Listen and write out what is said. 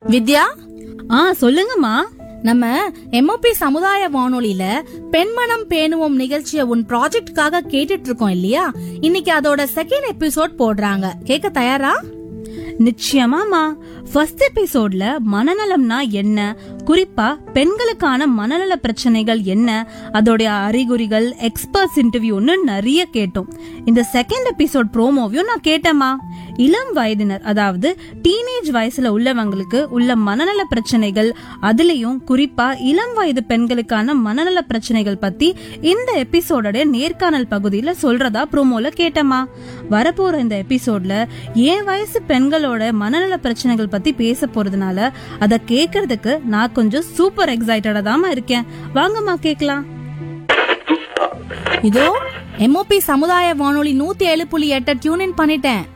வித்யா ஆ சொல்லுங்கம்மா நம்ம எம்ஓபி சமுதாய வானொலியில பெண்மனம் பேணுவோம் நிகழ்ச்சிய உன் ப்ராஜெக்ட்காக கேட்டுட்டு இருக்கோம் இல்லையா இன்னைக்கு அதோட செகண்ட் எபிசோட் போடுறாங்க கேட்க தயாரா நிச்சயமாமா ஃபர்ஸ்ட் எபிசோட்ல மனநலம்னா என்ன குறிப்பா பெண்களுக்கான மனநல பிரச்சனைகள் என்ன அதோடைய அறிகுறிகள் எக்ஸ்பர்ட்ஸ் இன்டர்வியூன்னு நிறைய கேட்டோம் இந்த செகண்ட் எபிசோட் ப்ரோமோவையும் நான் கேட்டேமா இளம் வயதினர் அதாவது டீனேஜ் வயசுல உள்ளவங்களுக்கு உள்ள மனநல பிரச்சனைகள் அதுலயும் குறிப்பா இளம் வயது பெண்களுக்கான மனநல பிரச்சனைகள் பத்தி இந்த எபிசோடோட நேர்காணல் பகுதியில சொல்றதா ப்ரோமோல கேட்டேமா வரப்போற இந்த எபிசோட்ல என் வயசு பெண்களோட மனநல பிரச்சனைகள் பத்தி பேச போறதுனால அத கேக்குறதுக்கு நான் கொஞ்சம் சூப்பர் எக்ஸைட்டடா தாமா இருக்கேன் வாங்கம்மா கேக்கலாம் இதோ எம்ஓபி சமுதாய வானொலி நூத்தி ஏழு புள்ளி எட்ட டியூன் இன் பண்ணிட்டேன்